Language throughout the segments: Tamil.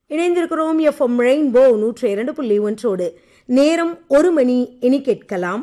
இணைந்திருக்கிறோம் எஃப்எம் ரெயின்போ நூற்றி இரண்டு புள்ளி ஒன்றோடு நேரம் ஒரு மணி இனி கேட்கலாம்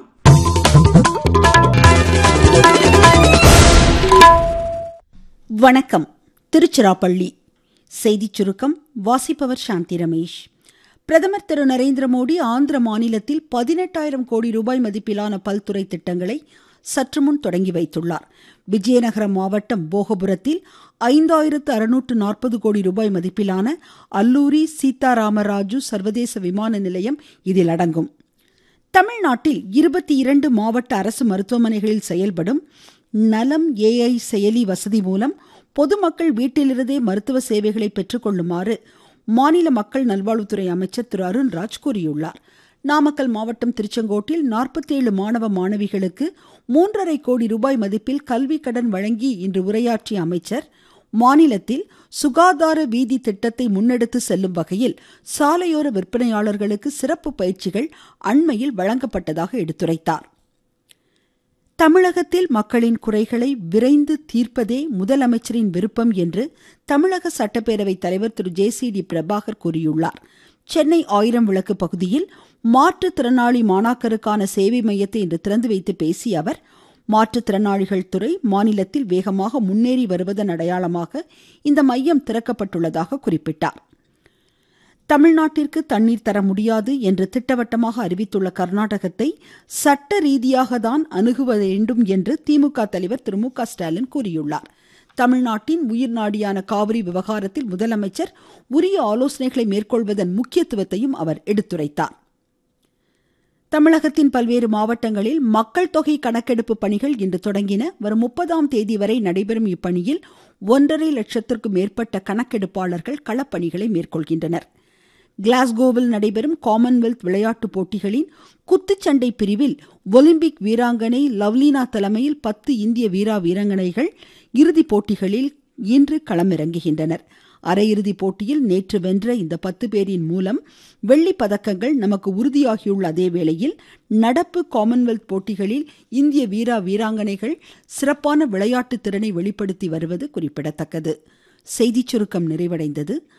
வணக்கம் திருச்சிராப்பள்ளி செய்திச் சுருக்கம் வாசிப்பவர் சாந்தி ரமேஷ் பிரதமர் திரு நரேந்திர மோடி ஆந்திர மாநிலத்தில் பதினெட்டாயிரம் கோடி ரூபாய் மதிப்பிலான பல்துறை திட்டங்களை சற்று முன் தொடங்கி வைத்துள்ளார் விஜயநகரம் மாவட்டம் போகபுரத்தில் ஐந்தாயிரத்து அறுநூற்று நாற்பது கோடி ரூபாய் மதிப்பிலான அல்லூரி சீதாராமராஜு சர்வதேச விமான நிலையம் இதில் அடங்கும் தமிழ்நாட்டில் இருபத்தி இரண்டு மாவட்ட அரசு மருத்துவமனைகளில் செயல்படும் நலம் ஏஐ செயலி வசதி மூலம் பொதுமக்கள் வீட்டிலிருந்தே மருத்துவ சேவைகளை பெற்றுக்கொள்ளுமாறு மாநில மக்கள் நல்வாழ்வுத்துறை அமைச்சர் திரு அருண்ராஜ் கூறியுள்ளார் நாமக்கல் மாவட்டம் திருச்செங்கோட்டில் நாற்பத்தேழு மாணவ மாணவிகளுக்கு மூன்றரை கோடி ரூபாய் மதிப்பில் கல்வி கடன் வழங்கி இன்று உரையாற்றிய அமைச்சர் மாநிலத்தில் சுகாதார வீதி திட்டத்தை முன்னெடுத்து செல்லும் வகையில் சாலையோர விற்பனையாளர்களுக்கு சிறப்பு பயிற்சிகள் அண்மையில் வழங்கப்பட்டதாக எடுத்துரைத்தார் தமிழகத்தில் மக்களின் குறைகளை விரைந்து தீர்ப்பதே முதலமைச்சரின் விருப்பம் என்று தமிழக சட்டப்பேரவைத் தலைவர் Thiru J C D Prabhakar கூறியுள்ளார் சென்னை ஆயிரம் விளக்கு பகுதியில் மாற்றுத்திறனாளி மாணாக்கருக்கான சேவை மையத்தை இன்று திறந்து வைத்து பேசிய அவர் மாற்றுத்திறனாளிகள் துறை மாநிலத்தில் வேகமாக முன்னேறி வருவதன் அடையாளமாக இந்த மையம் திறக்கப்பட்டுள்ளதாக குறிப்பிட்டார் தமிழ்நாட்டிற்கு தண்ணீர் தர முடியாது என்று திட்டவட்டமாக அறிவித்துள்ள கர்நாடகத்தை சட்ட ரீதியாக தான் அணுகுவ வேண்டும் என்று திமுக தலைவர் திரு மு க ஸ்டாலின் கூறியுள்ளார் தமிழ்நாட்டின் உயிர் நாடியான காவிரி விவகாரத்தில் முதலமைச்சர் உரிய ஆலோசனைகளை மேற்கொள்வதன் முக்கியத்துவத்தையும் அவர் எடுத்துரைத்தார் தமிழகத்தின் பல்வேறு மாவட்டங்களில் மக்கள் தொகை கணக்கெடுப்பு பணிகள் இன்று தொடங்கின வரும் முப்பதாம் தேதி வரை நடைபெறும் இப்பணியில் ஒன்றரை லட்சத்திற்கும் மேற்பட்ட கணக்கெடுப்பாளர்கள் களப்பணிகளை மேற்கொள்கின்றனர் கிளாஸ்கோவில் நடைபெறும் காமன்வெல்த் விளையாட்டுப் போட்டிகளின் குத்துச்சண்டை பிரிவில் ஒலிம்பிக் வீராங்கனை லவ்லினா தலைமையில் பத்து இந்திய வீரா வீராங்கனைகள் இறுதிப் போட்டிகளில் இன்று களமிறங்குகின்றனர் அரையிறுதி போட்டியில் நேற்று வென்ற இந்த பத்து பேரின் மூலம் வெள்ளி பதக்கங்கள் நமக்கு உறுதியாகியுள்ள அதே வேளையில் நடப்பு காமன்வெல்த் போட்டிகளில் இந்திய வீரா வீராங்கனைகள் சிறப்பான விளையாட்டு திறனை வெளிப்படுத்தி வருவது குறிப்பிடத்தக்கது செய்திச் சுருக்கம் நிறைவடைந்தது